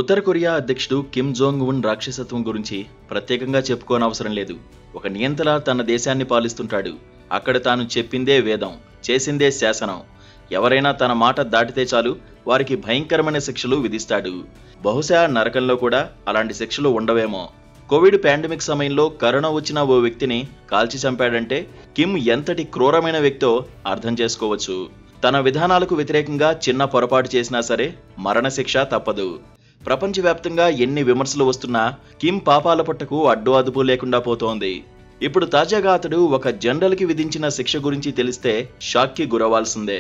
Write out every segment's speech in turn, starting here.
ఉత్తర Korea అధ్యక్షుడు Kim Jong Un రాక్షసత్వం గురించి ప్రత్యేకంగా చెప్పుకోనవసరం లేదు ఒక నియంతలా తన దేశాన్ని పాలిస్తుంటాడు అక్కడ తాను చెప్పిందే వేదం చేసిందే శాసనం ఎవరైనా తన మాట దాటితే చాలు వారికి భయంకరమైన శిక్షలు విధిస్తాడు బహుశా నరకంలో కూడా అలాంటి శిక్షలు ఉండవేమో కోవిడ్ పాండమిక్ సమయంలో కరోనా వచ్చిన ఓ వ్యక్తిని కాల్చి చంపాడంటే కిమ్ ఎంతటి క్రూరమైన వ్యక్తో అర్థం చేసుకోవచ్చు తన విధానాలకు వ్యతిరేకంగా చిన్న పొరపాటు చేసినా సరే మరణశిక్ష తప్పదు ప్రపంచవ్యాప్తంగా ఎన్ని విమర్శలు వస్తున్నా కిమ్ పాపాల పుట్టకు అడ్డు అదుపు లేకుండా పోతోంది ఇప్పుడు తాజాగా అతడు ఒక జనరల్కి విధించిన శిక్ష గురించి తెలిస్తే షాక్కి గురవాల్సిందే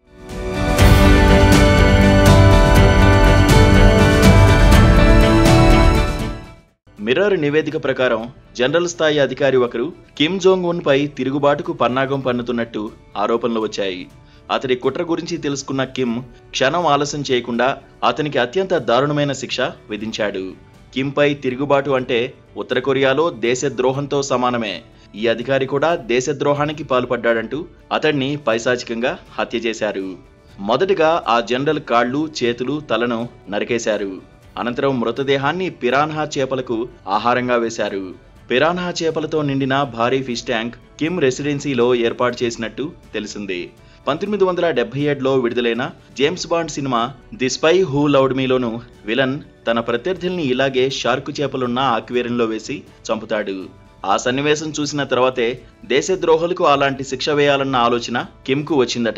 మిర్రర్ నివేదిక ప్రకారం జనరల్ స్థాయి అధికారి ఒకరు కిమ్ జోంగ్ ఉన్ పై తిరుగుబాటుకు పన్నాగం పన్నుతున్నట్టు ఆరోపణలు వచ్చాయి అతడి కుట్ర గురించి తెలుసుకున్న కిమ్ క్షణం ఆలస్యం చేయకుండా అతనికి అత్యంత దారుణమైన శిక్ష విధించాడు కిమ్ పై తిరుగుబాటు అంటే ఉత్తర కొరియాలో దేశద్రోహంతో సమానమే ఈ అధికారి కూడా దేశద్రోహానికి పాల్పడ్డాడంటూ అతన్ని పైశాచికంగా హత్య చేశారు మొదటగా ఆ జనరల్ కాళ్ళు చేతులు తలను నరికేశారు అనంతరం మృతదేహాన్ని పిరాన్హా చేపలకు ఆహారంగా వేశారు పిరాన్హా చేపలతో నిండిన భారీ ఫిష్ ట్యాంక్ కిమ్ రెసిడెన్సీలో ఏర్పాటు చేసినట్టు తెలిసింది పంతొమ్మిది వందల డెబ్బై ఏడులో విడుదలైన జేమ్స్ బాండ్ సినిమా ది స్పై హూ లౌడ్ మీలోను విలన్ తన ప్రత్యర్థుల్ని ఇలాగే షార్కు చేపలున్న ఆక్వేరియంలో వేసి చంపుతాడు ఆ సన్నివేశం చూసిన తర్వాతే దేశద్రోహులకు అలాంటి శిక్ష వేయాలన్న ఆలోచన కిమ్కు వచ్చిందట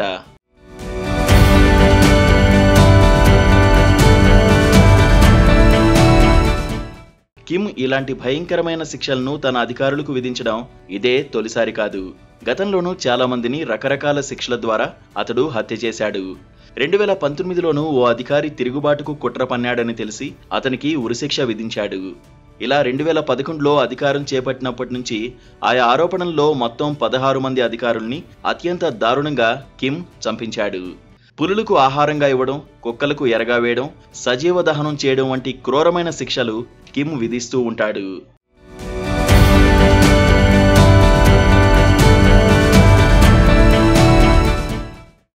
కిమ్ ఇలాంటి భయంకరమైన శిక్షలను తన అధికారులకు విధించడం ఇదే తొలిసారి కాదు గతంలోనూ చాలా మందిని రకరకాల శిక్షల ద్వారా అతడు హత్య చేశాడు రెండు వేల పంతొమ్మిదిలోనూ ఓ అధికారి తిరుగుబాటుకు కుట్ర పన్నాడని తెలిసి అతనికి ఉరిశిక్ష విధించాడు ఇలా రెండు వేల పదకొండులో అధికారం చేపట్టినప్పటి నుంచి ఆయా ఆరోపణల్లో మొత్తం పదహారు మంది అధికారుల్ని అత్యంత దారుణంగా కిమ్ చంపించాడు పులులకు ఆహారంగా ఇవ్వడం కుక్కలకు ఎరగా వేయడం సజీవ దహనం చేయడం వంటి క్రూరమైన శిక్షలు కిమ్ విధిస్తూ ఉంటాడు